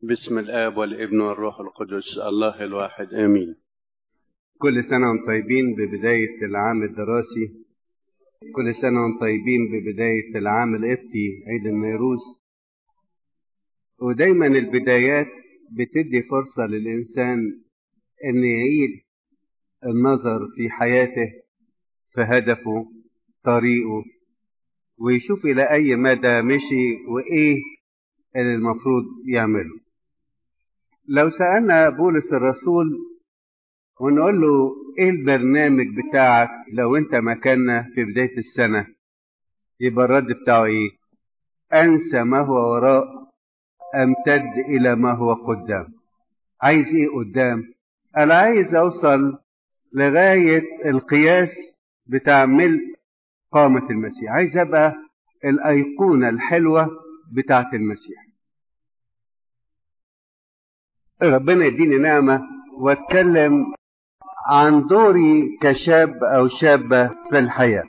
بسم الآب والابن والروح القدس الله الواحد آمين كل سنة وانتم طيبين ببداية العام الدراسي كل سنة وانتم طيبين ببداية العام القبطي عيد النيروز ودايما البدايات بتدي فرصة للإنسان أن يعيد النظر في حياته في هدفه طريقه ويشوف إلى أي مدى مشي وإيه اللي المفروض يعمله لو سألنا بولس الرسول ونقول له ايه البرنامج بتاعك لو انت مكاننا في بداية السنة يبقى الرد بتاعه ايه انسى ما هو وراء امتد الى ما هو قدام عايز ايه قدام انا عايز اوصل لغاية القياس بتاع ملء قامة المسيح عايز ابقى الايقونة الحلوة بتاعة المسيح ربنا يديني نعمة واتكلم عن دوري كشاب او شابة في الحياة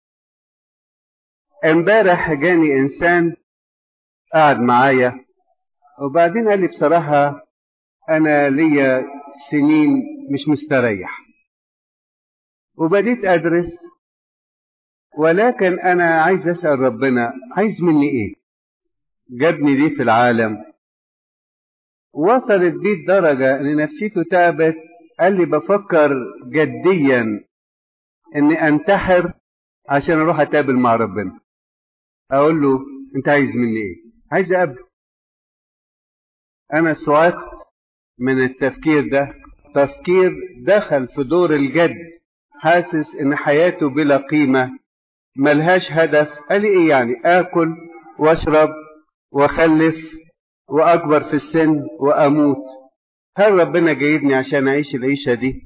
امبارح جاني انسان قعد معايا وبعدين قال لي بصراحة انا ليا سنين مش مستريح وبديت ادرس ولكن انا عايز اسأل ربنا عايز مني ايه جابني ليه في العالم وصلت بيه الدرجة ان نفسيته تعبت قال لي بفكر جديا اني انتحر عشان اروح اتقابل مع ربنا اقول له انت عايز مني ايه عايز اقابله انا صعقت من التفكير ده تفكير دخل في دور الجد حاسس ان حياته بلا قيمة ملهاش هدف قال لي ايه يعني اكل واشرب واخلف واكبر في السن واموت هل ربنا جايبني عشان اعيش العيشة دي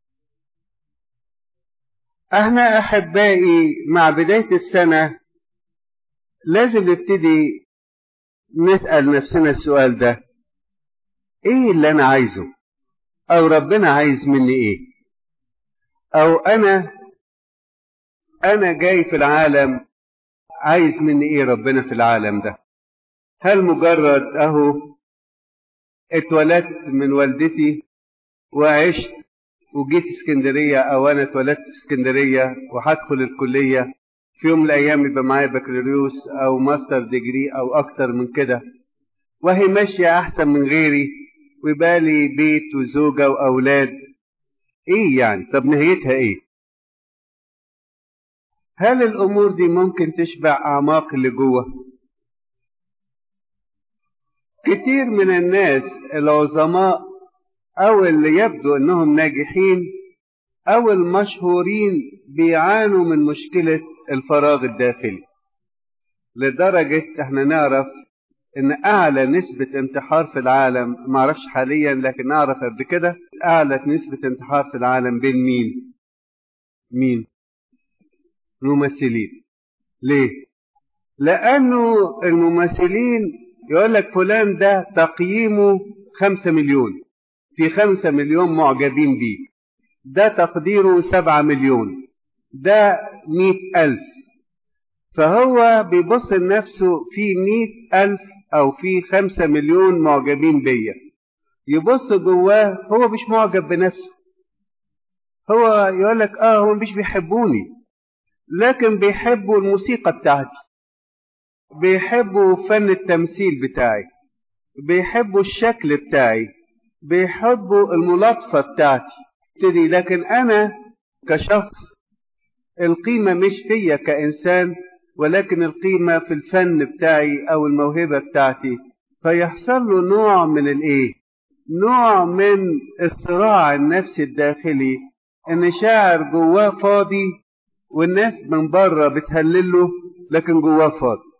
احنا احبائي مع بداية السنة لازم نبتدي نسأل نفسنا السؤال ده ايه اللي انا عايزه او ربنا عايز مني ايه او انا انا جاي في العالم عايز مني ايه ربنا في العالم ده هل مجرد اهو اتولدت من والدتي وعشت وجيت اسكندرية او انا اتولدت في اسكندرية وهدخل الكلية في يوم من الايام يبقى معايا بكالوريوس او ماستر ديجري او اكتر من كده وهي ماشية احسن من غيري ويبقى لي بيت وزوجة واولاد ايه يعني طب نهايتها ايه هل الامور دي ممكن تشبع اعماق اللي جوه كتير من الناس العظماء او اللي يبدو انهم ناجحين او المشهورين بيعانوا من مشكلة الفراغ الداخلي لدرجة احنا نعرف ان اعلى نسبة انتحار في العالم معرفش حاليا لكن نعرف قبل كده اعلى نسبة انتحار في العالم بين مين مين الممثلين ليه لانه الممثلين يقول لك فلان ده تقييمه خمسة مليون في خمسة مليون معجبين بيه ده تقديره سبعة مليون ده مئة ألف فهو بيبص لنفسه في مئة ألف أو في خمسة مليون معجبين بيا يبص جواه هو مش معجب بنفسه هو يقول لك اه هم مش بيحبوني لكن بيحبوا الموسيقى بتاعتي بيحبوا فن التمثيل بتاعي بيحبوا الشكل بتاعي بيحبوا الملاطفة بتاعتي ابتدي لكن أنا كشخص القيمة مش فيا كإنسان ولكن القيمة في الفن بتاعي أو الموهبة بتاعتي فيحصل له نوع من الإيه؟ نوع من الصراع النفسي الداخلي إن شاعر جواه فاضي والناس من بره بتهلله لكن جواه فاضي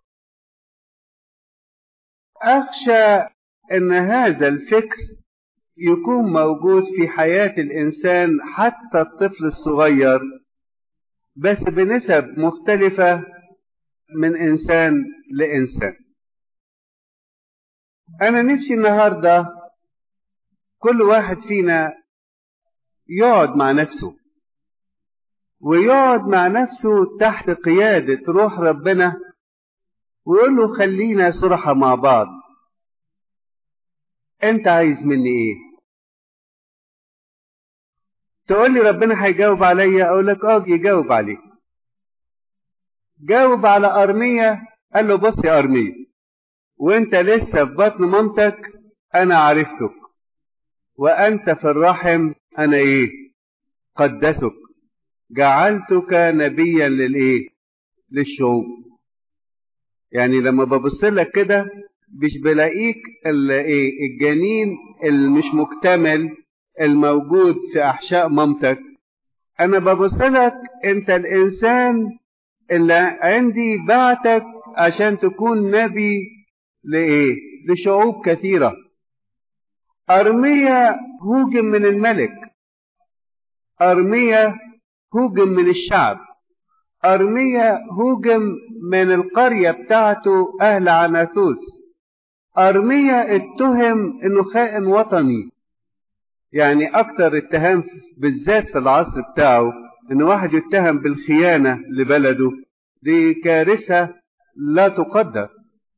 أخشى أن هذا الفكر يكون موجود في حياة الإنسان حتى الطفل الصغير بس بنسب مختلفة من إنسان لإنسان أنا نفسي النهاردة كل واحد فينا يقعد مع نفسه ويقعد مع نفسه تحت قيادة روح ربنا ويقول له خلينا صرحة مع بعض انت عايز مني ايه تقول لي ربنا هيجاوب عليا اقول لك اه يجاوب عليك جاوب على ارمية قال له بص يا ارمية وانت لسه في بطن مامتك انا عرفتك وانت في الرحم انا ايه قدسك جعلتك نبيا للايه للشعوب يعني لما ببص لك كده مش بلاقيك الايه الجنين المش مكتمل الموجود في احشاء مامتك انا ببص لك انت الانسان اللي عندي بعتك عشان تكون نبي لايه لشعوب كثيره ارميا هوجم من الملك ارميا هوجم من الشعب ارميا هوجم من القريه بتاعته اهل عناثوس ارميا اتهم انه خائن وطني يعني اكتر اتهام بالذات في العصر بتاعه ان واحد يتهم بالخيانة لبلده دي كارثة لا تقدر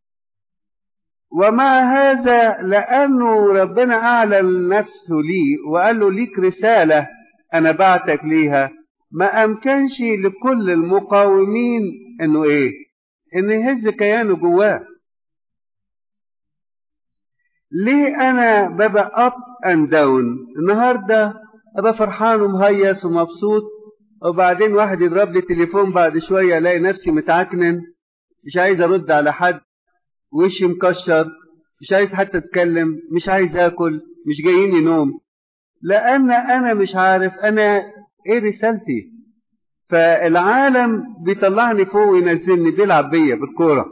ومع هذا لأنه ربنا أعلن نفسه لي وقال له ليك رسالة أنا بعتك ليها ما أمكنش لكل المقاومين إنه إيه؟ إنه يهز كيانه جواه. ليه أنا ببقى أب أند داون؟ النهاردة أبقى فرحان ومهيص ومبسوط وبعدين واحد يضرب لي تليفون بعد شوية ألاقي نفسي متعكنن مش عايز أرد على حد وشي مكشر مش عايز حتى أتكلم مش عايز آكل مش جاييني نوم لأن أنا مش عارف أنا إيه رسالتي فالعالم بيطلعني فوق وينزلني بيلعب بيا بالكورة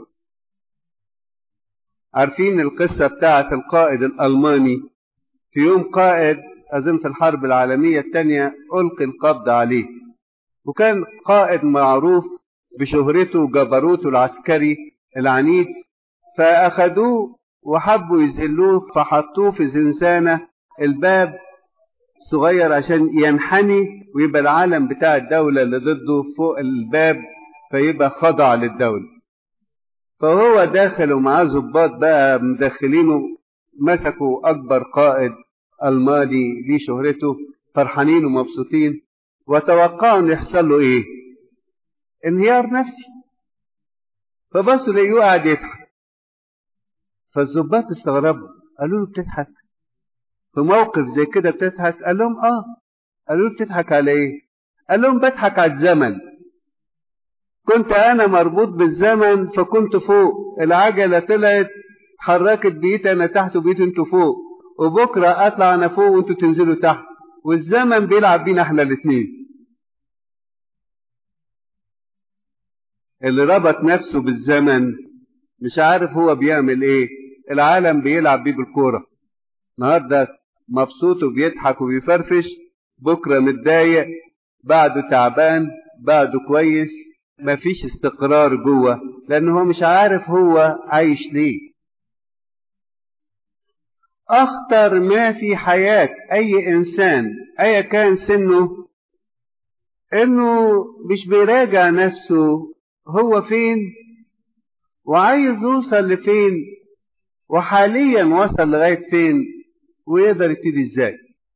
عارفين القصة بتاعة القائد الألماني في يوم قائد أظن في الحرب العالمية الثانية ألقي القبض عليه وكان قائد معروف بشهرته وجبروته العسكري العنيف فأخذوه وحبوا يذلوه فحطوه في زنزانة الباب صغير عشان ينحني ويبقى العالم بتاع الدولة اللي ضده فوق الباب فيبقى خضع للدولة فهو داخل ومعاه ظباط بقى مدخلينه مسكوا أكبر قائد المالي ليه شهرته فرحانين ومبسوطين وتوقعوا ان يحصل له ايه انهيار نفسي فبصوا لقيوه قاعد يضحك فالظباط استغربوا قالوا له بتضحك في موقف زي كده بتضحك قال لهم اه قالوا له بتضحك على ايه قال لهم بضحك على الزمن كنت انا مربوط بالزمن فكنت فوق العجله طلعت اتحركت بيت انا تحت وبيت انتوا فوق وبكره اطلع انا فوق وانتوا تنزلوا تحت والزمن بيلعب بينا احنا الاثنين اللي ربط نفسه بالزمن مش عارف هو بيعمل ايه العالم بيلعب بيه بالكوره النهارده مبسوط وبيضحك وبيفرفش بكره متضايق بعده تعبان بعده كويس مفيش استقرار جوه لان هو مش عارف هو عايش ليه اخطر ما في حياه اي انسان ايا كان سنه انه مش بيراجع نفسه هو فين وعايز يوصل لفين وحاليا وصل لغايه فين ويقدر يبتدي ازاي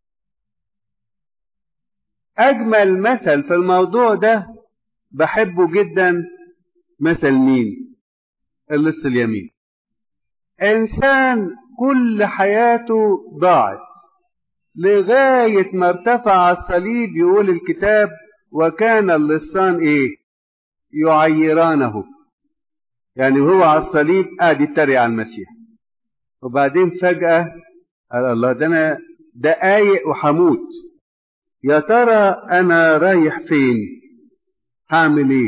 اجمل مثل في الموضوع ده بحبه جدا مثل مين اللص اليمين انسان كل حياته ضاعت لغاية ما ارتفع على الصليب يقول الكتاب وكان اللصان ايه يعيرانه يعني هو على الصليب قاعد يتريق على المسيح وبعدين فجأة قال الله ده انا دقايق وحموت يا ترى انا رايح فين هعمل ايه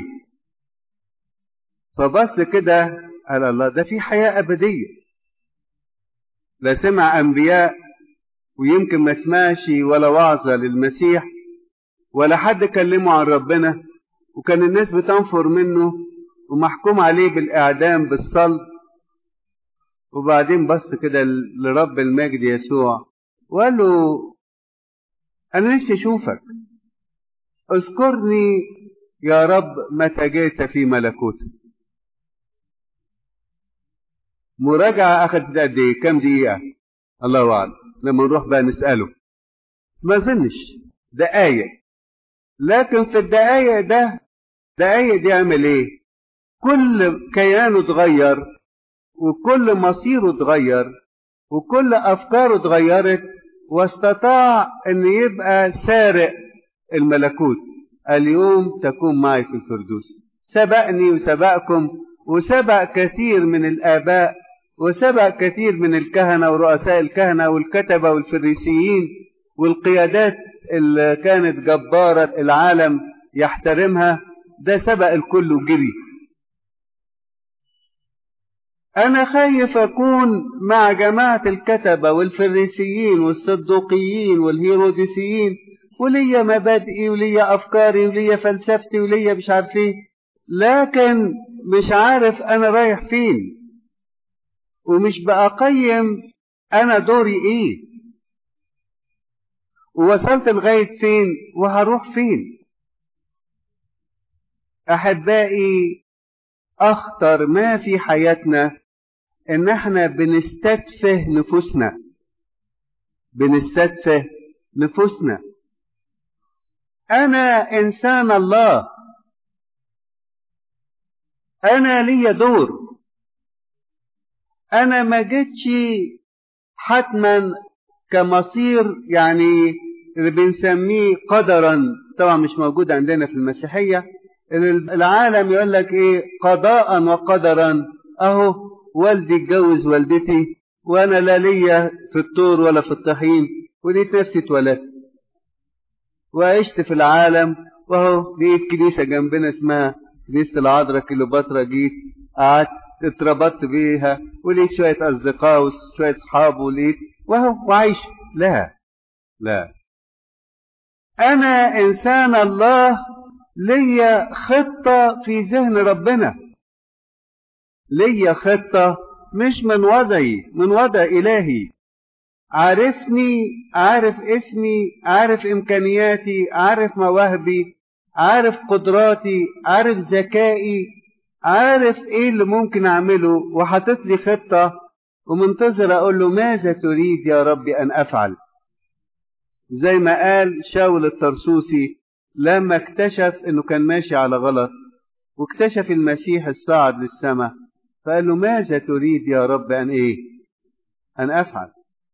فبص كده قال الله ده في حياة أبدية لا سمع أنبياء ويمكن ما سمعش ولا وعظة للمسيح ولا حد كلمه عن ربنا وكان الناس بتنفر منه ومحكوم عليه بالإعدام بالصلب وبعدين بص كده لرب المجد يسوع وقال له أنا نفسي أشوفك اذكرني يا رب متى جئت في ملكوتك مراجعة أخذت قد إيه؟ كام دقيقة؟ الله أعلم لما نروح بقى نسأله ما ظنش دقايق لكن في الدقايق ده دقايق دي يعمل ايه كل كيانه اتغير وكل مصيره اتغير وكل افكاره اتغيرت واستطاع ان يبقى سارق الملكوت اليوم تكون معي في الفردوس سبقني وسبقكم وسبق كثير من الاباء وسبق كثير من الكهنه ورؤساء الكهنه والكتبه والفريسيين والقيادات اللي كانت جباره العالم يحترمها ده سبق الكل وجري أنا خايف أكون مع جماعة الكتبة والفريسيين والصدوقيين والهيروديسيين وليا مبادئي وليا أفكاري وليا فلسفتي وليا مش عارف إيه لكن مش عارف أنا رايح فين ومش بأقيم أنا دوري إيه ووصلت لغاية فين وهروح فين أحبائي أخطر ما في حياتنا إن إحنا بنستدفه نفوسنا بنستدفه نفوسنا أنا إنسان الله أنا لي دور أنا ما جيتش حتما كمصير يعني اللي بنسميه قدرا طبعا مش موجود عندنا في المسيحية العالم يقول لك ايه قضاء وقدرا اهو والدي اتجوز والدتي وانا لا ليا في الطور ولا في الطحين ولقيت نفسي اتولدت وعشت في العالم وهو لقيت كنيسه جنبنا اسمها كنيسه العذراء كيلوباترا جيت قعدت اتربطت بيها ولقيت شويه اصدقاء وشويه اصحاب ولقيت وهو وعايش لا لا انا انسان الله ليا خطة في ذهن ربنا ليا خطة مش من وضعي من وضع إلهي عارفني عارف اسمي عارف إمكانياتي عارف مواهبي عارف قدراتي عارف ذكائي عارف ايه اللي ممكن اعمله وحاطط لي خطة ومنتظر اقول له ماذا تريد يا ربي ان افعل زي ما قال شاول الطرسوسي لما اكتشف انه كان ماشي على غلط واكتشف المسيح الصاعد للسماء فقال له ماذا تريد يا رب ان ايه ان افعل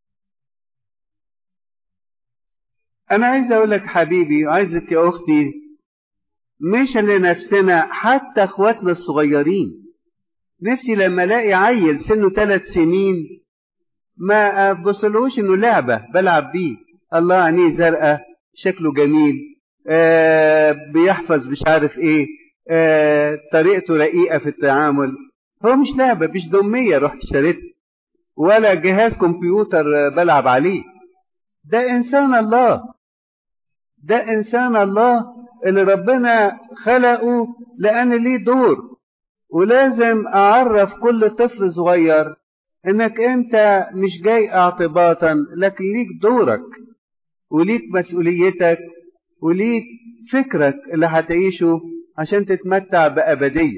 انا عايز اقول لك حبيبي وعايزك يا اختي مش لنفسنا حتى اخواتنا الصغيرين نفسي لما الاقي عيل سنه ثلاث سنين ما ابصلهوش انه لعبه بلعب بيه الله عينيه زرقاء شكله جميل آه بيحفظ مش عارف ايه آه طريقته رقيقه في التعامل هو مش لعبه مش دميه رحت اشتريتها ولا جهاز كمبيوتر بلعب عليه ده انسان الله ده انسان الله اللي ربنا خلقه لان ليه دور ولازم اعرف كل طفل صغير انك انت مش جاي اعتباطا لكن ليك دورك وليك مسؤوليتك وليك فكرك اللي هتعيشه عشان تتمتع بأبدية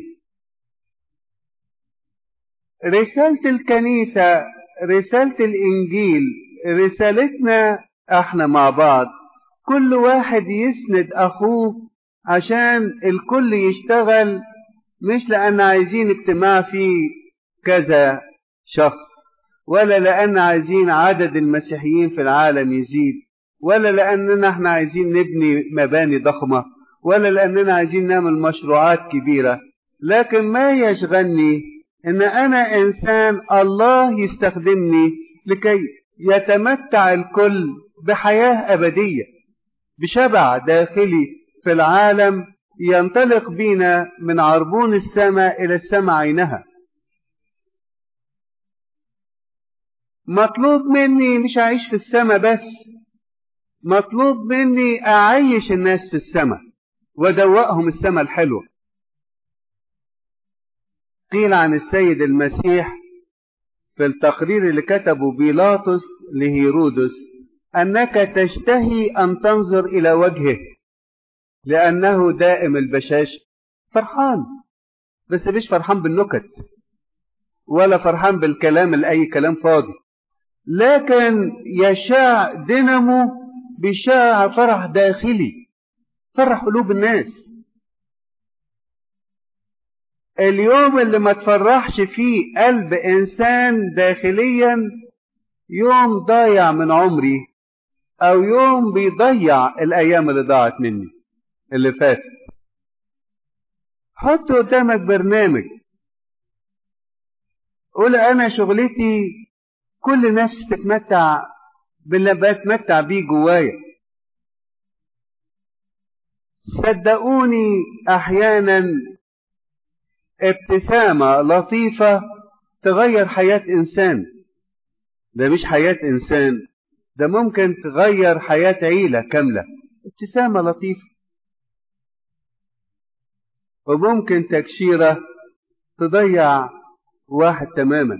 رسالة الكنيسة رسالة الإنجيل رسالتنا احنا مع بعض كل واحد يسند أخوه عشان الكل يشتغل مش لأن عايزين اجتماع فيه كذا شخص ولا لأن عايزين عدد المسيحيين في العالم يزيد ولا لأننا احنا عايزين نبني مباني ضخمة ولا لأننا عايزين نعمل مشروعات كبيرة لكن ما يشغلني ان انا انسان الله يستخدمني لكي يتمتع الكل بحياة ابدية بشبع داخلي في العالم ينطلق بينا من عربون السماء الى السماء عينها مطلوب مني مش اعيش في السماء بس مطلوب مني اعيش الناس في السماء وادوقهم السماء الحلوه قيل عن السيد المسيح في التقرير اللي كتبه بيلاطس لهيرودس انك تشتهي ان تنظر الى وجهه لانه دائم البشاش فرحان بس مش فرحان بالنكت ولا فرحان بالكلام اللي اي كلام فاضي لكن يشاع دينامو بيشاع فرح داخلي فرح قلوب الناس اليوم اللي ما تفرحش فيه قلب انسان داخليا يوم ضايع من عمري او يوم بيضيع الايام اللي ضاعت مني اللي فاتت حط قدامك برنامج قول انا شغلتي كل نفس تتمتع باللي بتمتع بيه جوايا صدقوني احيانا ابتسامة لطيفة تغير حياة انسان ده مش حياة انسان ده ممكن تغير حياة عيلة كاملة ابتسامة لطيفة وممكن تكشيرة تضيع واحد تماما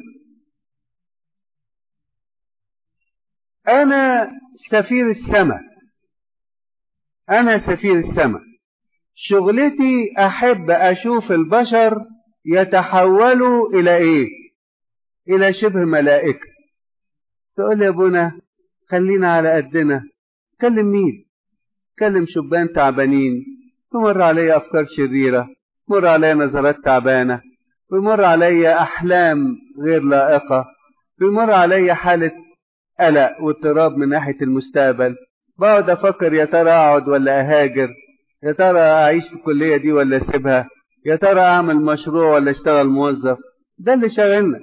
أنا سفير السماء أنا سفير السماء شغلتي أحب أشوف البشر يتحولوا إلى إيه؟ إلى شبه ملائكة تقول يا ابونا خلينا على قدنا كلم مين كلم شبان تعبانين تمر علي أفكار شريرة مر علي نظرات تعبانة ويمر علي أحلام غير لائقة ويمر علي حالة قلق واضطراب من ناحية المستقبل بقعد أفكر يا ترى أقعد ولا أهاجر يا ترى أعيش في الكلية دي ولا أسيبها يا ترى أعمل مشروع ولا أشتغل موظف ده اللي شاغلنا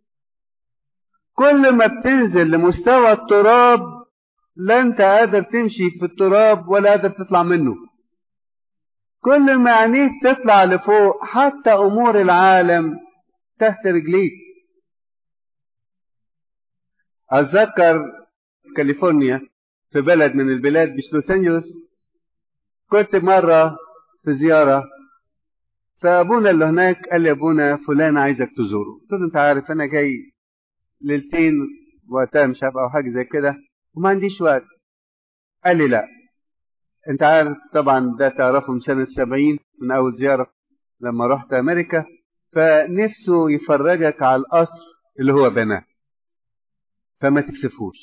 كل ما بتنزل لمستوى التراب لا انت قادر تمشي في التراب ولا قادر تطلع منه كل ما عينيك تطلع لفوق حتى امور العالم تحت رجليك اتذكر في كاليفورنيا في بلد من البلاد مش لوس انجلوس كنت مره في زياره فابونا اللي هناك قال لي ابونا فلان عايزك تزوره قلت له انت عارف انا جاي ليلتين وقتها مش عارف او حاجه زي كده وما عنديش وقت قال لي لا انت عارف طبعا ده تعرفه من سنه سبعين من اول زياره لما رحت امريكا فنفسه يفرجك على القصر اللي هو بناه فما تكسفوش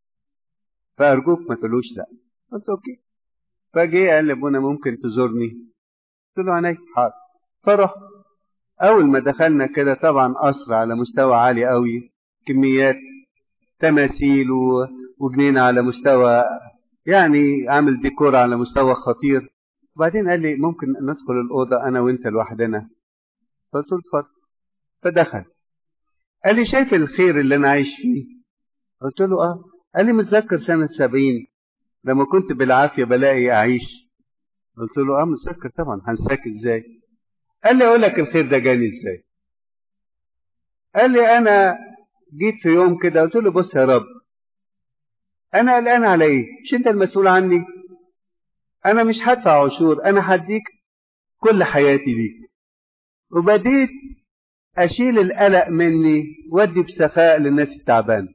فارجوك ما تقولوش لا قلت اوكي فجه قال لي ابونا ممكن تزورني قلت له عينيا حاضر فرحت اول ما دخلنا كده طبعا قصر على مستوى عالي قوي كميات تماثيل وجنينة على مستوى يعني عامل ديكور على مستوى خطير وبعدين قال لي ممكن ندخل الأوضة أنا وأنت لوحدنا قلت له اتفضل فدخل قال لي شايف الخير اللي أنا عايش فيه قلت له آه قال لي متذكر سنة سبعين لما كنت بالعافية بلاقي أعيش قلت له آه متذكر طبعا هنساك إزاي قال لي أقول لك الخير ده جاني إزاي قال لي أنا جيت في يوم كده قلت له بص يا رب انا قلقان على ايه مش انت المسؤول عني انا مش هدفع عشور انا هديك كل حياتي ليك وبديت اشيل القلق مني وادي بسخاء للناس التعبانه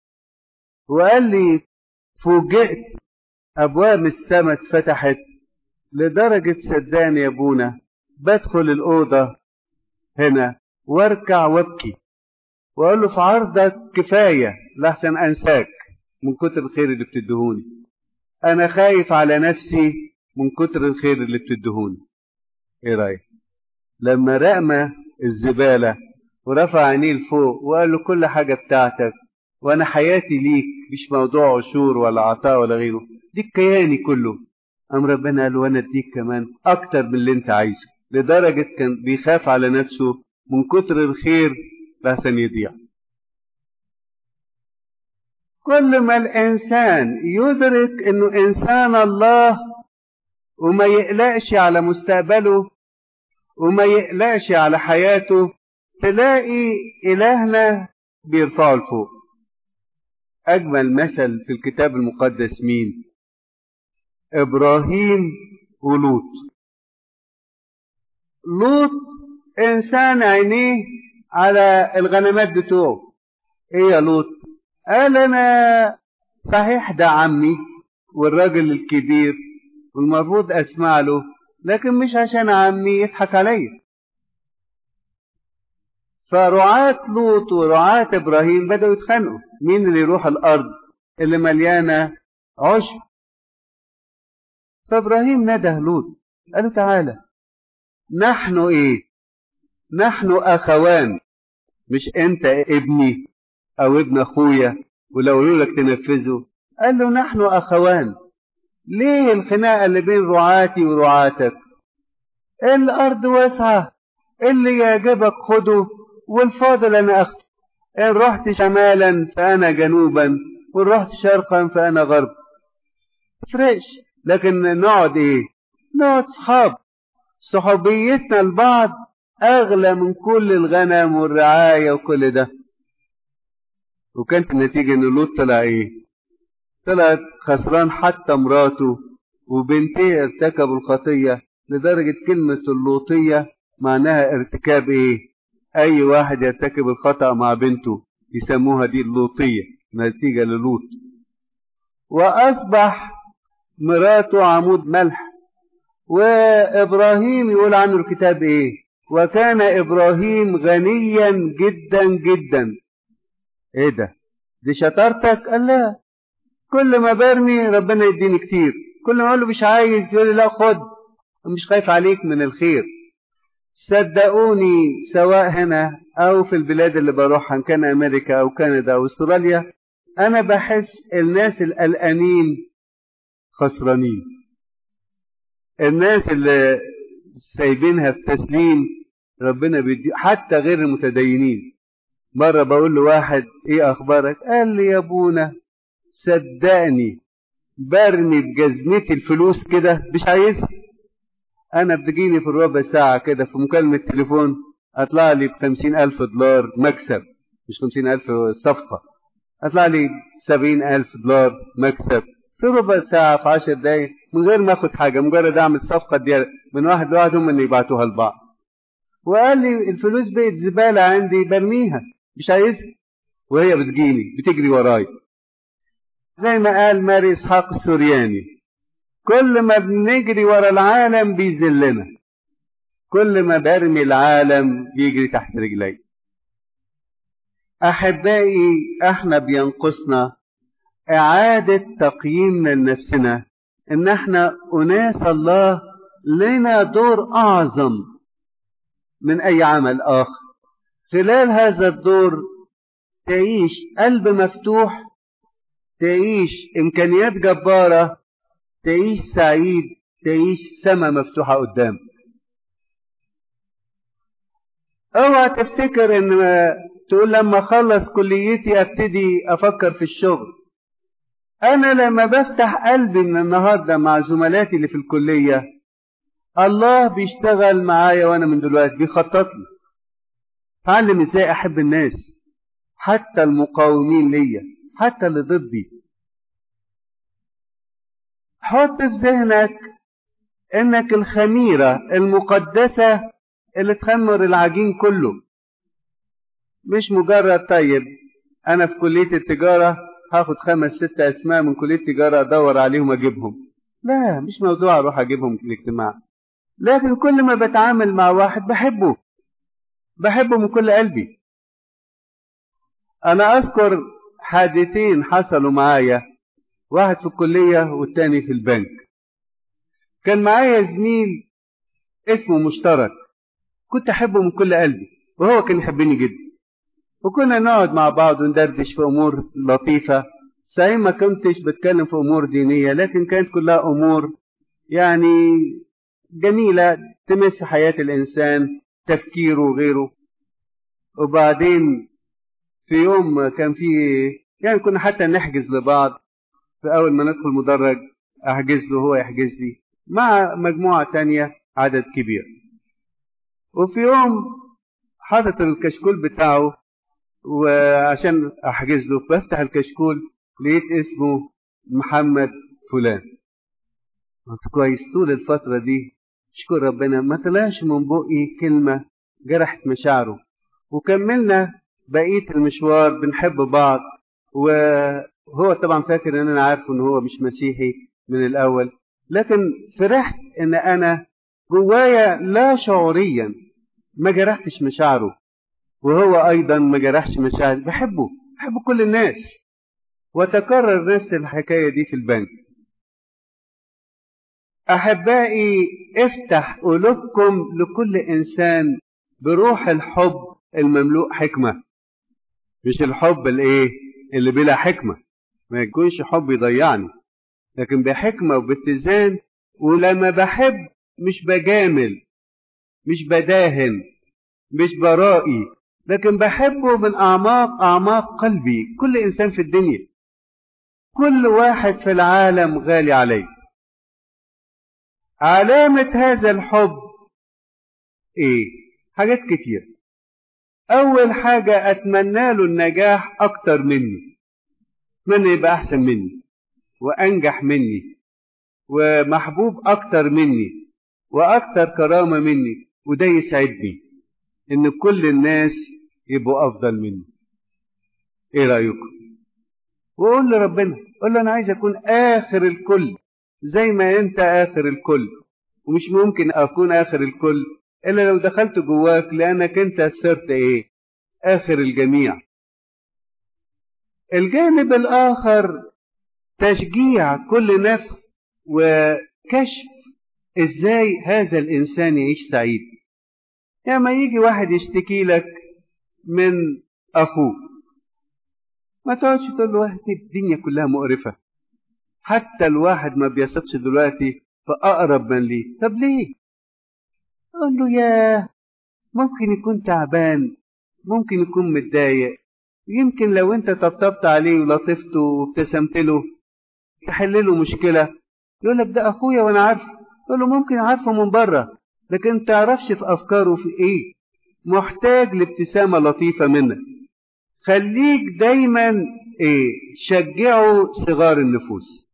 وقال لي فوجئت ابواب السماء اتفتحت لدرجه صدقني يا ابونا بدخل الاوضه هنا واركع وابكي واقول له في عرضك كفايه لحسن انساك من كتر الخير اللي بتدهوني انا خايف على نفسي من كتر الخير اللي بتدهوني ايه رايك لما رمى الزباله ورفع عينيه لفوق وقال له كل حاجه بتاعتك وانا حياتي ليك مش موضوع عشور ولا عطاء ولا غيره دي كياني كله قام ربنا قال وانا اديك كمان اكتر من اللي انت عايزه لدرجه كان بيخاف على نفسه من كتر الخير لحسن يضيع كل ما الإنسان يدرك إنه إنسان الله وما يقلقش على مستقبله وما يقلقش على حياته تلاقي إلهنا بيرفعه لفوق أجمل مثل في الكتاب المقدس مين؟ إبراهيم ولوط لوط إنسان عينيه على الغنمات بتوعه إيه يا لوط؟ قال انا صحيح ده عمي والراجل الكبير والمفروض اسمع له لكن مش عشان عمي يضحك عليا فرعاة لوط ورعاة إبراهيم بدأوا يتخانقوا مين اللي يروح الأرض اللي مليانة عشب فإبراهيم نده لوط قال له تعالى نحن إيه نحن أخوان مش أنت ابني أو ابن أخويا ولو قالوا لك تنفذه قال له نحن أخوان ليه الخناقة اللي بين رعاتي ورعاتك الأرض واسعة اللي يعجبك خده والفاضل أنا أخده إن رحت شمالا فأنا جنوبا وإن رحت شرقا فأنا غرب فريش لكن نقعد إيه نقعد صحاب صحوبيتنا لبعض أغلى من كل الغنم والرعاية وكل ده وكانت النتيجة إن لوط طلع إيه طلعت خسران حتى مراته وبنتيه ارتكبوا الخطية لدرجة كلمة اللوطية معناها ارتكاب ايه اي واحد يرتكب الخطأ مع بنته يسموها دي اللوطية نتيجة للوط واصبح مراته عمود ملح وابراهيم يقول عنه الكتاب ايه وكان ابراهيم غنيا جدا جدا ايه ده دي شطارتك قال لا كل ما برمي ربنا يديني كتير كل ما اقول له مش عايز يقول لي لا خد مش خايف عليك من الخير صدقوني سواء هنا او في البلاد اللي بروحها ان كان امريكا او كندا او استراليا انا بحس الناس القلقانين خسرانين الناس اللي سايبينها في تسليم ربنا بيدي حتى غير المتدينين مرة بقول له واحد ايه اخبارك قال لي يا ابونا صدقني برمي بجزمتي الفلوس كده مش عايزها انا بتجيني في الربع ساعة كده في مكالمة تليفون اطلع لي بخمسين الف دولار مكسب مش خمسين الف صفقة اطلع لي سبعين الف دولار مكسب في ربع ساعة في عشر دقايق من غير ما اخد حاجة مجرد اعمل صفقة دي من واحد لواحد هم اللي يبعتوها لبعض وقال لي الفلوس بقت زبالة عندي برميها مش عايزها وهي بتجيني بتجري ورايا زي ما قال ماري اسحاق السورياني كل ما بنجري ورا العالم بيذلنا كل ما برمي العالم بيجري تحت رجلي احبائي احنا بينقصنا اعادة تقييمنا لنفسنا ان احنا اناس الله لنا دور اعظم من اي عمل اخر خلال هذا الدور تعيش قلب مفتوح تعيش امكانيات جباره تعيش سعيد تعيش سما مفتوحه قدام اوعى تفتكر ان تقول لما اخلص كليتي ابتدي افكر في الشغل انا لما بفتح قلبي من النهارده مع زملاتي اللي في الكليه الله بيشتغل معايا وانا من دلوقتي بيخطط لي اتعلم ازاي احب الناس حتى المقاومين ليا حتى اللي ضدي حط في ذهنك انك الخميرة المقدسة اللي تخمر العجين كله مش مجرد طيب انا في كلية التجارة هاخد خمس ست اسماء من كلية التجارة ادور عليهم اجيبهم لا مش موضوع اروح اجيبهم في الاجتماع لكن كل ما بتعامل مع واحد بحبه بحبه من كل قلبي انا اذكر حادثين حصلوا معايا واحد في الكلية والتاني في البنك كان معايا زميل اسمه مشترك كنت احبه من كل قلبي وهو كان يحبني جدا وكنا نقعد مع بعض وندردش في امور لطيفة صحيح ما كنتش بتكلم في امور دينية لكن كانت كلها امور يعني جميلة تمس حياة الانسان تفكيره وغيره وبعدين في يوم كان في يعني كنا حتى نحجز لبعض في أول ما ندخل مدرج أحجز له هو يحجز لي مع مجموعة تانية عدد كبير وفي يوم حاطط الكشكول بتاعه وعشان أحجز له بفتح الكشكول لقيت اسمه محمد فلان قلت كويس طول الفترة دي اشكر ربنا ما طلعش من بقي كلمة جرحت مشاعره وكملنا بقية المشوار بنحب بعض وهو طبعا فاكر ان انا عارفه ان هو مش مسيحي من الاول لكن فرحت ان انا جوايا لا شعوريا ما جرحتش مشاعره وهو أيضا ما جرحش مشاعر بحبه بحب كل الناس وتكرر نفس الحكاية دي في البنك أحبائي افتح قلوبكم لكل إنسان بروح الحب المملوء حكمة مش الحب الايه اللي بلا حكمة ما يكونش حب يضيعني لكن بحكمة وباتزان ولما بحب مش بجامل مش بداهن مش برائي لكن بحبه من أعماق أعماق قلبي كل إنسان في الدنيا كل واحد في العالم غالي علي علامة هذا الحب إيه؟ حاجات كتير أول حاجة أتمنى له النجاح أكتر مني أتمنى يبقى أحسن مني وأنجح مني ومحبوب أكتر مني وأكتر كرامة مني وده يسعدني إن كل الناس يبقوا أفضل مني إيه رأيكم؟ وقول لربنا قول له أنا عايز أكون آخر الكل زي ما أنت آخر الكل ومش ممكن أكون آخر الكل إلا لو دخلت جواك لأنك أنت صرت إيه؟ آخر الجميع. الجانب الآخر تشجيع كل نفس وكشف إزاي هذا الإنسان يعيش سعيد. يعني ما يجي واحد يشتكي لك من أخوه ما تقعدش تقول له الدنيا كلها مقرفة حتى الواحد ما بيثقش دلوقتي في أقرب من ليه طب ليه؟ قال له ياه ممكن يكون تعبان ممكن يكون متضايق يمكن لو انت طبطبت عليه ولطفته وابتسمت له تحل له مشكلة يقول لك ده اخويا وانا عارفه يقول له ممكن عارفه من بره لكن تعرفش في افكاره في ايه محتاج لابتسامة لطيفة منك خليك دايما ايه شجعوا صغار النفوس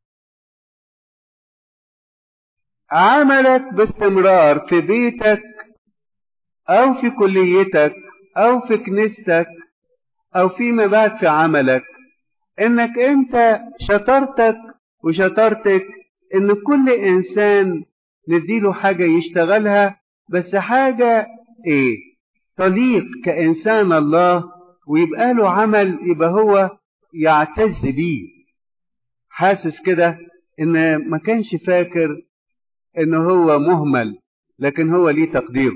عملك باستمرار في بيتك او في كليتك او في كنيستك او فيما بعد في عملك انك انت شطارتك وشطارتك ان كل انسان نديله حاجة يشتغلها بس حاجة ايه تليق كإنسان الله ويبقى له عمل يبقى هو يعتز بيه حاسس كده ان ما كانش فاكر ان هو مهمل لكن هو ليه تقديره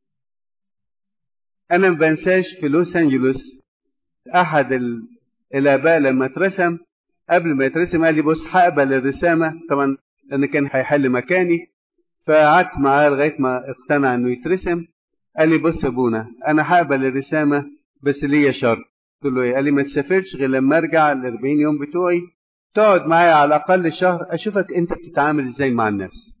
انا ما بنساش في لوس انجلوس احد ال... الاباء لما اترسم قبل ما يترسم قال لي بص هقبل الرسامه طبعا لان كان هيحل مكاني فقعدت معاه لغايه ما اقتنع انه يترسم قال لي بص يا ابونا انا هقبل الرسامه بس ليا شرط قلت له ايه قال لي ما تسافرش غير لما ارجع ال 40 يوم بتوعي تقعد معايا على الاقل شهر اشوفك انت بتتعامل ازاي مع الناس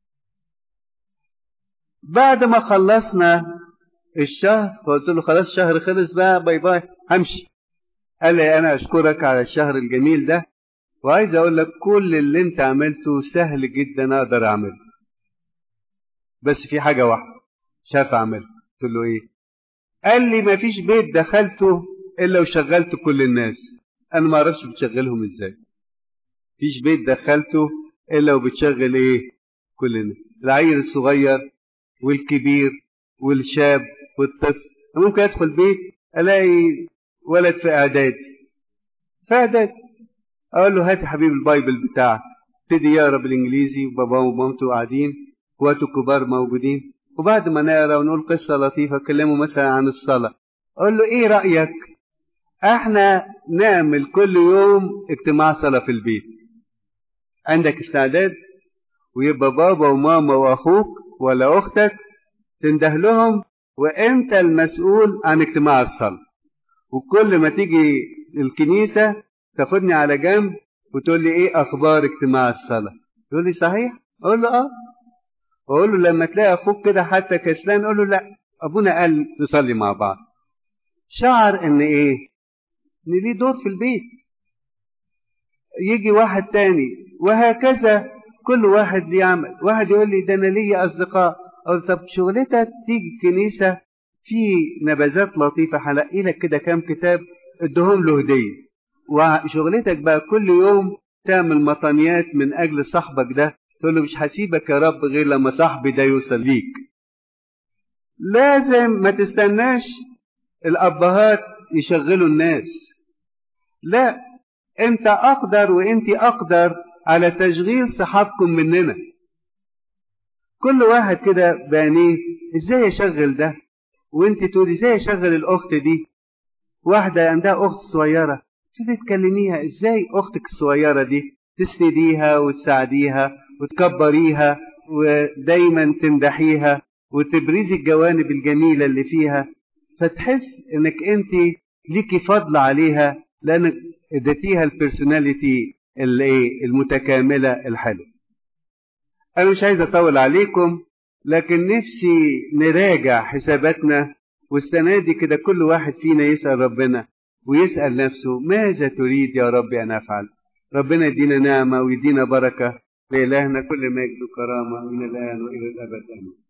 بعد ما خلصنا الشهر فقلت له خلاص الشهر خلص بقى باي باي همشي قال لي انا اشكرك على الشهر الجميل ده وعايز اقول لك كل اللي انت عملته سهل جدا اقدر اعمله بس في حاجه واحده مش عارف اعملها قلت له ايه قال لي ما فيش بيت دخلته الا وشغلت كل الناس انا ما اعرفش بتشغلهم ازاي فيش بيت دخلته الا وبتشغل ايه كل الناس العيل الصغير والكبير والشاب والطفل ممكن ادخل بيت الاقي ولد في اعداد في اعداد اقول له هات يا حبيبي البايبل بتاعك ابتدي يقرا بالانجليزي وباباه ومامته قاعدين اخواته الكبار موجودين وبعد ما نقرا ونقول قصه لطيفه كلمه مثلا عن الصلاه اقول له ايه رايك احنا نعمل كل يوم اجتماع صلاه في البيت عندك استعداد ويبقى بابا وماما واخوك ولا اختك تنده لهم وانت المسؤول عن اجتماع الصلاه وكل ما تيجي الكنيسه تاخدني على جنب وتقول لي ايه اخبار اجتماع الصلاه يقول لي صحيح اقول له اه واقول له لما تلاقي اخوك كده حتى كسلان قول له لا ابونا قال نصلي مع بعض شعر ان ايه ان ليه دور في البيت يجي واحد تاني وهكذا كل واحد ليه عمل واحد يقول لي ده انا ليا اصدقاء اقول طب شغلتك تيجي الكنيسه في نبذات لطيفه هلاقي لك كده كام كتاب ادهم له هديه وشغلتك بقى كل يوم تعمل مطانيات من اجل صاحبك ده تقول له مش هسيبك يا رب غير لما صاحبي ده يوصل ليك لازم ما تستناش الأبهات يشغلوا الناس لا انت أقدر وانت أقدر على تشغيل صحابكم مننا كل واحد كده بانيه ازاي اشغل ده وانت تقولي ازاي اشغل الاخت دي واحدة عندها اخت صغيرة تبتدي تكلميها ازاي اختك الصغيرة دي تسنديها وتساعديها وتكبريها ودايما تمدحيها وتبرزي الجوانب الجميلة اللي فيها فتحس انك انت ليكي فضل عليها لانك اديتيها البرسوناليتي المتكاملة الحلوة انا مش عايز اطول عليكم لكن نفسي نراجع حساباتنا والسنة دي كده كل واحد فينا يسأل ربنا ويسأل نفسه ماذا تريد يا رب أن أفعل ربنا يدينا نعمة ويدينا بركة لإلهنا كل مجد وكرامة من الآن وإلى الأبد آمين